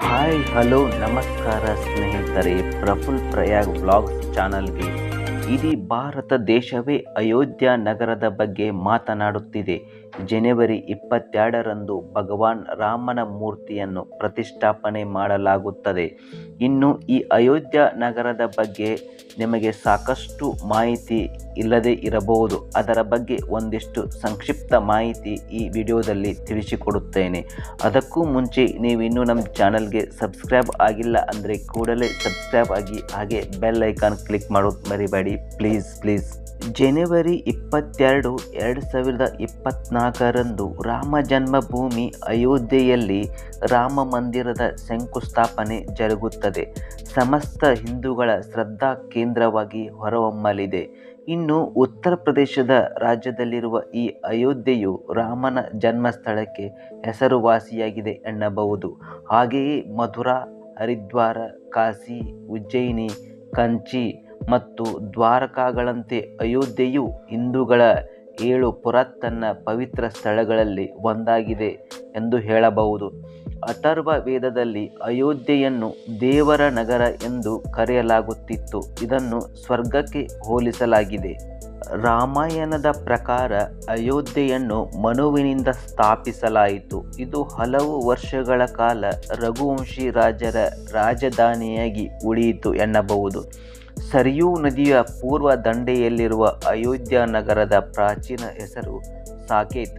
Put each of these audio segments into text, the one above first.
hi hello ನಮಸ್ಕಾರ ಸ್ನೇಹಿತರೆ ಪ್ರಫುಲ್ ಪ್ರಯಾಗ್ vlogs ಚಾನಲ್ಗೆ ಇಡೀ ಭಾರತ ದೇಶವೇ ಅಯೋಧ್ಯ ನಗರದ ಬಗ್ಗೆ ಮಾತನಾಡುತ್ತಿದೆ ಜನವರಿ ಇಪ್ಪತ್ತೆರಡರಂದು ಭಗವಾನ್ ರಾಮನ ಮೂರ್ತಿಯನ್ನು ಪ್ರತಿಷ್ಠಾಪನೆ ಮಾಡಲಾಗುತ್ತದೆ ಇನ್ನು ಈ ಅಯೋಧ್ಯ ನಗರದ ಬಗ್ಗೆ ನಿಮಗೆ ಸಾಕಷ್ಟು ಮಾಹಿತಿ ಇಲ್ಲದೆ ಇರಬಹುದು ಅದರ ಬಗ್ಗೆ ಒಂದಿಷ್ಟು ಸಂಕ್ಷಿಪ್ತ ಮಾಹಿತಿ ಈ ವಿಡಿಯೋದಲ್ಲಿ ತಿಳಿಸಿಕೊಡುತ್ತೇನೆ ಅದಕ್ಕೂ ಮುಂಚೆ ನೀವು ಇನ್ನೂ ನಮ್ಮ ಚಾನಲ್ಗೆ ಸಬ್ಸ್ಕ್ರೈಬ್ ಆಗಿಲ್ಲ ಅಂದರೆ ಕೂಡಲೇ ಸಬ್ಸ್ಕ್ರೈಬ್ ಆಗಿ ಹಾಗೆ ಬೆಲ್ ಐಕಾನ್ ಕ್ಲಿಕ್ ಮಾಡೋದು ಮರಿಬೇಡಿ ಪ್ಲೀಸ್ ಪ್ಲೀಸ್ ಜನವರಿ ಇಪ್ಪತ್ತೆರಡು ಎರಡು ಸಾವಿರದ ಇಪ್ಪತ್ತ್ನಾಲ್ಕರಂದು ರಾಮ ಜನ್ಮಭೂಮಿ ಅಯೋಧ್ಯೆಯಲ್ಲಿ ರಾಮ ಮಂದಿರದ ಶಂಕುಸ್ಥಾಪನೆ ಜರುಗುತ್ತದೆ ಸಮಸ್ತ ಹಿಂದೂಗಳ ಶ್ರದ್ಧಾ ಕೇಂದ್ರವಾಗಿ ಹೊರಹೊಮ್ಮಲಿದೆ ಇನ್ನು ಉತ್ತರ ಪ್ರದೇಶದ ರಾಜ್ಯದಲ್ಲಿರುವ ಈ ಅಯೋಧ್ಯೆಯು ರಾಮನ ಜನ್ಮಸ್ಥಳಕ್ಕೆ ಹೆಸರುವಾಸಿಯಾಗಿದೆ ಎನ್ನಬಹುದು ಹಾಗೆಯೇ ಮಥುರಾ ಹರಿದ್ವಾರ ಕಾಶಿ ಉಜ್ಜಯಿನಿ ಕಂಚಿ ಮತ್ತು ದ್ವಾರಕಾಗಳಂತೆ ಅಯೋಧ್ಯೆಯು ಹಿಂದೂಗಳ ಏಳು ಪುರಾತನ ಪವಿತ್ರ ಸ್ಥಳಗಳಲ್ಲಿ ಒಂದಾಗಿದೆ ಎಂದು ಹೇಳಬಹುದು ಅಥರ್ವ ವೇದದಲ್ಲಿ ಅಯೋಧ್ಯೆಯನ್ನು ದೇವರ ನಗರ ಎಂದು ಕರೆಯಲಾಗುತ್ತಿತ್ತು ಇದನ್ನು ಸ್ವರ್ಗಕ್ಕೆ ಹೋಲಿಸಲಾಗಿದೆ ರಾಮಾಯಣದ ಪ್ರಕಾರ ಅಯೋಧ್ಯೆಯನ್ನು ಮನುವಿನಿಂದ ಸ್ಥಾಪಿಸಲಾಯಿತು ಇದು ಹಲವು ವರ್ಷಗಳ ಕಾಲ ರಘುವಂಶಿ ರಾಜರ ರಾಜಧಾನಿಯಾಗಿ ಉಳಿಯಿತು ಎನ್ನಬಹುದು ಸರಿಯೂ ನದಿಯ ಪೂರ್ವ ದಂಡೆಯಲ್ಲಿರುವ ಅಯೋಧ್ಯ ನಗರದ ಪ್ರಾಚೀನ ಹೆಸರು ಸಾಕೇತ್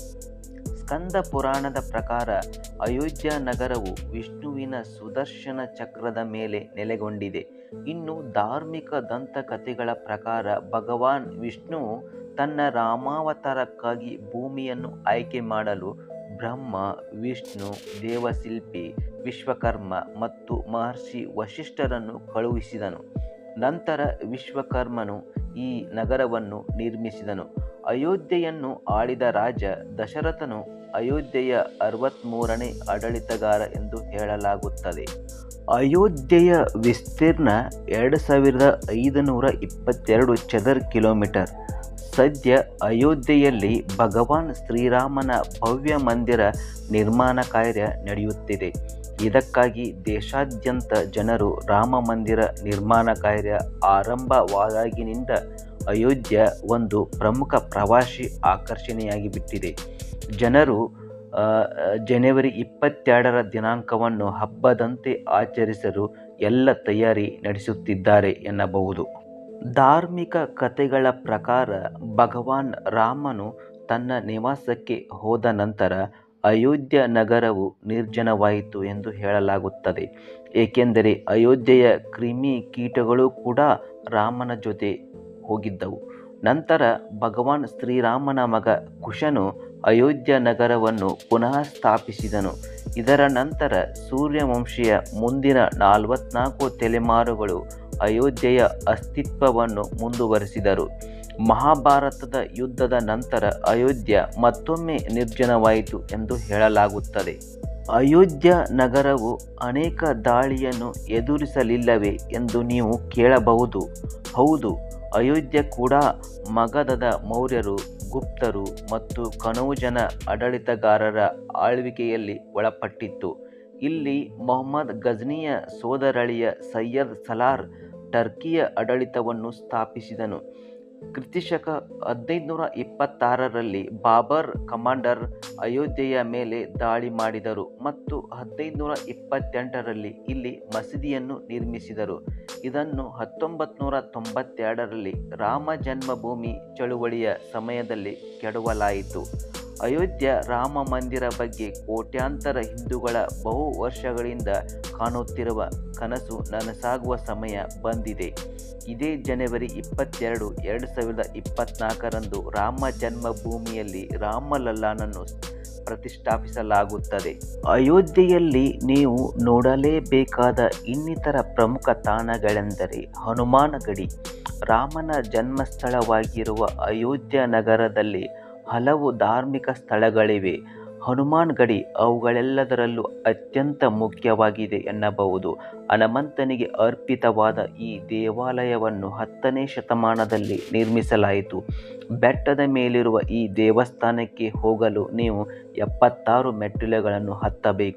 ಸ್ಕಂದ ಪುರಾಣದ ಪ್ರಕಾರ ಅಯೋಧ್ಯ ನಗರವು ವಿಷ್ಣುವಿನ ಸುದರ್ಶನ ಚಕ್ರದ ಮೇಲೆ ನೆಲೆಗೊಂಡಿದೆ ಇನ್ನು ಧಾರ್ಮಿಕ ದಂತಕಥೆಗಳ ಪ್ರಕಾರ ಭಗವಾನ್ ವಿಷ್ಣು ತನ್ನ ರಾಮಾವತಾರಕ್ಕಾಗಿ ಭೂಮಿಯನ್ನು ಆಯ್ಕೆ ಮಾಡಲು ಬ್ರಹ್ಮ ವಿಷ್ಣು ದೇವಶಿಲ್ಪಿ ವಿಶ್ವಕರ್ಮ ಮತ್ತು ಮಹರ್ಷಿ ವಶಿಷ್ಠರನ್ನು ಕಳುಹಿಸಿದನು ನಂತರ ವಿಶ್ವಕರ್ಮನು ಈ ನಗರವನ್ನು ನಿರ್ಮಿಸಿದನು ಅಯೋಧ್ಯೆಯನ್ನು ಆಳಿದ ರಾಜ ದಶರಥನು ಅಯೋಧ್ಯೆಯ ಅರವತ್ತ್ಮೂರನೇ ಆಡಳಿತಗಾರ ಎಂದು ಹೇಳಲಾಗುತ್ತದೆ ಅಯೋಧ್ಯೆಯ ವಿಸ್ತೀರ್ಣ ಎರಡು ಸಾವಿರದ ಐದುನೂರ ಇಪ್ಪತ್ತೆರಡು ಚದರ್ ಕಿಲೋಮೀಟರ್ ಸದ್ಯ ಅಯೋಧ್ಯೆಯಲ್ಲಿ ಭಗವಾನ್ ಶ್ರೀರಾಮನ ಭವ್ಯ ಮಂದಿರ ನಿರ್ಮಾಣ ಕಾರ್ಯ ನಡೆಯುತ್ತಿದೆ ಇದಕ್ಕಾಗಿ ದೇಶಾದ್ಯಂತ ಜನರು ರಾಮ ಮಂದಿರ ನಿರ್ಮಾಣ ಕಾರ್ಯ ಆರಂಭವಾದಾಗಿನಿಂದ ಅಯೋಧ್ಯ ಒಂದು ಪ್ರಮುಖ ಪ್ರವಾಸಿ ಆಕರ್ಷಣೆಯಾಗಿ ಬಿಟ್ಟಿದೆ ಜನರು ಜನವರಿ ಇಪ್ಪತ್ತೆರಡರ ದಿನಾಂಕವನ್ನು ಹಬ್ಬದಂತೆ ಆಚರಿಸಲು ಎಲ್ಲ ತಯಾರಿ ನಡೆಸುತ್ತಿದ್ದಾರೆ ಎನ್ನಬಹುದು ಧಾರ್ಮಿಕ ಕಥೆಗಳ ಪ್ರಕಾರ ಭಗವಾನ್ ರಾಮನು ತನ್ನ ನಿವಾಸಕ್ಕೆ ಹೋದ ನಂತರ ಅಯೋಧ್ಯ ನಗರವು ನಿರ್ಜನವಾಯಿತು ಎಂದು ಹೇಳಲಾಗುತ್ತದೆ ಏಕೆಂದರೆ ಅಯೋಧ್ಯೆಯ ಕ್ರಿಮಿ ಕೀಟಗಳು ಕೂಡ ರಾಮನ ಜೊತೆ ಹೋಗಿದ್ದವು ನಂತರ ಭಗವಾನ್ ಶ್ರೀರಾಮನ ಮಗ ಕುಶನು ಅಯೋಧ್ಯ ನಗರವನ್ನು ಪುನಃ ಸ್ಥಾಪಿಸಿದನು ಇದರ ನಂತರ ಸೂರ್ಯವಂಶಿಯ ಮುಂದಿನ ನಾಲ್ವತ್ನಾಲ್ಕು ತಲೆಮಾರುಗಳು ಅಯೋಧ್ಯೆಯ ಅಸ್ತಿತ್ವವನ್ನು ಮುಂದುವರೆಸಿದರು ಮಹಾಭಾರತದ ಯುದ್ಧದ ನಂತರ ಅಯೋಧ್ಯ ಮತ್ತೊಮ್ಮೆ ನಿರ್ಜನವಾಯಿತು ಎಂದು ಹೇಳಲಾಗುತ್ತದೆ ಅಯೋಧ್ಯ ನಗರವು ಅನೇಕ ದಾಳಿಯನ್ನು ಎದುರಿಸಲಿಲ್ಲವೇ ಎಂದು ನೀವು ಕೇಳಬಹುದು ಹೌದು ಅಯೋಧ್ಯ ಕೂಡ ಮಗಧದ ಮೌರ್ಯರು ಗುಪ್ತರು ಮತ್ತು ಕನೌಜನ ಆಡಳಿತಗಾರರ ಆಳ್ವಿಕೆಯಲ್ಲಿ ಒಳಪಟ್ಟಿತ್ತು ಇಲ್ಲಿ ಮೊಹಮ್ಮದ್ ಗಜ್ನಿಯ ಸೋದರಳಿಯ ಸೈಯದ್ ಸಲಾರ್ ಟರ್ಕಿಯ ಆಡಳಿತವನ್ನು ಸ್ಥಾಪಿಸಿದನು ಕ್ರಿತಿಶಕ ಹದಿನೈದುನೂರ ಇಪ್ಪತ್ತಾರರಲ್ಲಿ ಬಾಬರ್ ಕಮಾಂಡರ್ ಅಯೋಧ್ಯೆಯ ಮೇಲೆ ದಾಳಿ ಮಾಡಿದರು ಮತ್ತು ಹದಿನೈದುನೂರ ಇಪ್ಪತ್ತೆಂಟರಲ್ಲಿ ಇಲ್ಲಿ ಮಸೀದಿಯನ್ನು ನಿರ್ಮಿಸಿದರು ಇದನ್ನು ಹತ್ತೊಂಬತ್ತು ನೂರ ತೊಂಬತ್ತೆರಡರಲ್ಲಿ ರಾಮ ಜನ್ಮಭೂಮಿ ಚಳುವಳಿಯ ಸಮಯದಲ್ಲಿ ಕೆಡವಲಾಯಿತು ಅಯೋಧ್ಯ ರಾಮ ಮಂದಿರ ಬಗ್ಗೆ ಕೋಟ್ಯಾಂತರ ಹಿಂದೂಗಳ ಬಹು ವರ್ಷಗಳಿಂದ ಕಾಣುತ್ತಿರುವ ಕನಸು ನನಸಾಗುವ ಸಮಯ ಬಂದಿದೆ ಇದೇ ಜನವರಿ ಇಪ್ಪತ್ತೆರಡು ಎರಡು ಸಾವಿರದ ಇಪ್ಪತ್ತ್ನಾಲ್ಕರಂದು ರಾಮ ಜನ್ಮಭೂಮಿಯಲ್ಲಿ ರಾಮಲಲ್ಲಾನನ್ನು ಪ್ರತಿಷ್ಠಾಪಿಸಲಾಗುತ್ತದೆ ಅಯೋಧ್ಯೆಯಲ್ಲಿ ನೀವು ನೋಡಲೇಬೇಕಾದ ಇನ್ನಿತರ ಪ್ರಮುಖ ತಾಣಗಳೆಂದರೆ ಹನುಮಾನ ಗಡಿ ರಾಮನ ಜನ್ಮಸ್ಥಳವಾಗಿರುವ ಅಯೋಧ್ಯ ನಗರದಲ್ಲಿ ಹಲವು ಧಾರ್ಮಿಕ ಸ್ಥಳಗಳಿವೆ ಹನುಮಾನ್ ಗಡಿ ಅವುಗಳೆಲ್ಲದರಲ್ಲೂ ಅತ್ಯಂತ ಮುಖ್ಯವಾಗಿದೆ ಎನ್ನಬಹುದು ಹನುಮಂತನಿಗೆ ಅರ್ಪಿತವಾದ ಈ ದೇವಾಲಯವನ್ನು ಹತ್ತನೇ ಶತಮಾನದಲ್ಲಿ ನಿರ್ಮಿಸಲಾಯಿತು ಬೆಟ್ಟದ ಮೇಲಿರುವ ಈ ದೇವಸ್ಥಾನಕ್ಕೆ ಹೋಗಲು ನೀವು ಎಪ್ಪತ್ತಾರು ಮೆಟ್ಟಿಲುಗಳನ್ನು ಹತ್ತಬೇಕು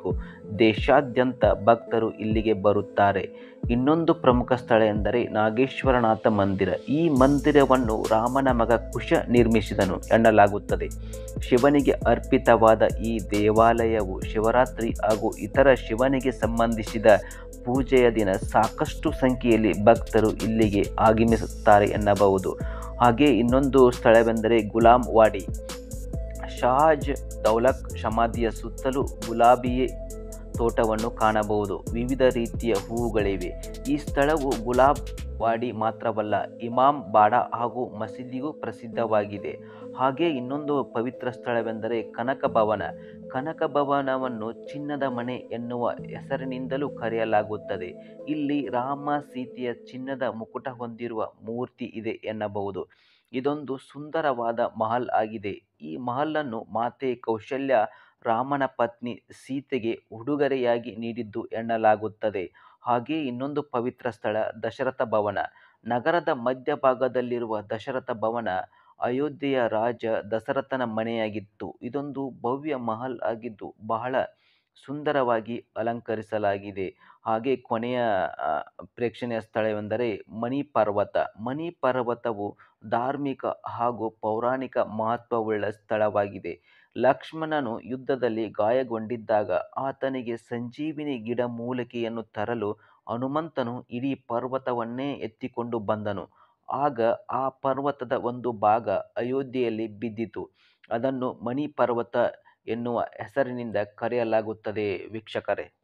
ದೇಶಾದ್ಯಂತ ಭಕ್ತರು ಇಲ್ಲಿಗೆ ಬರುತ್ತಾರೆ ಇನ್ನೊಂದು ಪ್ರಮುಖ ಸ್ಥಳ ಎಂದರೆ ನಾಗೇಶ್ವರನಾಥ ಮಂದಿರ ಈ ಮಂದಿರವನ್ನು ರಾಮನ ಮಗ ಕುಶ ನಿರ್ಮಿಸಿದನು ಎನ್ನಲಾಗುತ್ತದೆ ಶಿವನಿಗೆ ಅರ್ಪಿತವಾದ ಈ ದೇವಾಲಯವು ಶಿವರಾತ್ರಿ ಹಾಗೂ ಇತರ ಶಿವನಿಗೆ ಸಂಬಂಧಿಸಿದ ಪೂಜೆಯ ದಿನ ಸಾಕಷ್ಟು ಸಂಖ್ಯೆಯಲ್ಲಿ ಭಕ್ತರು ಇಲ್ಲಿಗೆ ಆಗಮಿಸುತ್ತಾರೆ ಎನ್ನಬಹುದು ಹಾಗೆ ಇನ್ನೊಂದು ಸ್ಥಳವೆಂದರೆ ಗುಲಾಂ ವಾಡಿ ಶಹಾಜ್ ದೌಲಕ್ ಸಮಾಧಿಯ ಸುತ್ತಲೂ ಗುಲಾಬಿಯೇ ತೋಟವನ್ನು ಕಾಣಬಹುದು ವಿವಿಧ ರೀತಿಯ ಹೂವುಗಳಿವೆ ಈ ಸ್ಥಳವು ಗುಲಾಬ್ ವಾಡಿ ಮಾತ್ರವಲ್ಲ ಇಮಾಮ್ ಬಾಡ ಹಾಗೂ ಮಸೀದಿಗೂ ಪ್ರಸಿದ್ಧವಾಗಿದೆ ಹಾಗೆ ಇನ್ನೊಂದು ಪವಿತ್ರ ಸ್ಥಳವೆಂದರೆ ಕನಕ ಭವನ ಕನಕ ಭವನವನ್ನು ಚಿನ್ನದ ಮನೆ ಎನ್ನುವ ಹೆಸರಿನಿಂದಲೂ ಕರೆಯಲಾಗುತ್ತದೆ ಇಲ್ಲಿ ರಾಮ ಸೀತೆಯ ಚಿನ್ನದ ಮುಕುಟ ಹೊಂದಿರುವ ಮೂರ್ತಿ ಇದೆ ಎನ್ನಬಹುದು ಇದೊಂದು ಸುಂದರವಾದ ಮಹಲ್ ಆಗಿದೆ ಈ ಮಹಲನ್ನು ಮಾತೆ ಕೌಶಲ್ಯ ರಾಮನ ಪತ್ನಿ ಸೀತೆಗೆ ಉಡುಗೊರೆಯಾಗಿ ನೀಡಿದ್ದು ಎನ್ನಲಾಗುತ್ತದೆ ಹಾಗೆ ಇನ್ನೊಂದು ಪವಿತ್ರ ಸ್ಥಳ ದಶರಥ ಭವನ ನಗರದ ಮಧ್ಯಭಾಗದಲ್ಲಿರುವ ದಶರಥ ಭವನ ಅಯೋಧ್ಯೆಯ ರಾಜ ದಶರಥನ ಮನೆಯಾಗಿತ್ತು ಇದೊಂದು ಭವ್ಯ ಮಹಲ್ ಆಗಿದ್ದು ಬಹಳ ಸುಂದರವಾಗಿ ಅಲಂಕರಿಸಲಾಗಿದೆ ಹಾಗೆ ಕೊನೆಯ ಪ್ರೇಕ್ಷಣೀಯ ಸ್ಥಳವೆಂದರೆ ಮಣಿ ಪರ್ವತ ಮಣಿ ಪರ್ವತವು ಧಾರ್ಮಿಕ ಹಾಗೂ ಪೌರಾಣಿಕ ಮಹತ್ವವುಳ್ಳ ಸ್ಥಳವಾಗಿದೆ ಲಕ್ಷ್ಮಣನು ಯುದ್ಧದಲ್ಲಿ ಗಾಯಗೊಂಡಿದ್ದಾಗ ಆತನಿಗೆ ಸಂಜೀವಿನಿ ಗಿಡಮೂಲಿಕೆಯನ್ನು ತರಲು ಹನುಮಂತನು ಇಡೀ ಪರ್ವತವನ್ನೇ ಎತ್ತಿಕೊಂಡು ಬಂದನು ಆಗ ಆ ಪರ್ವತದ ಒಂದು ಭಾಗ ಅಯೋಧ್ಯೆಯಲ್ಲಿ ಬಿದ್ದಿತು ಅದನ್ನು ಮಣಿ ಪರ್ವತ ಎನ್ನುವ ಹೆಸರಿನಿಂದ ಕರೆಯಲಾಗುತ್ತದೆ ವೀಕ್ಷಕರೇ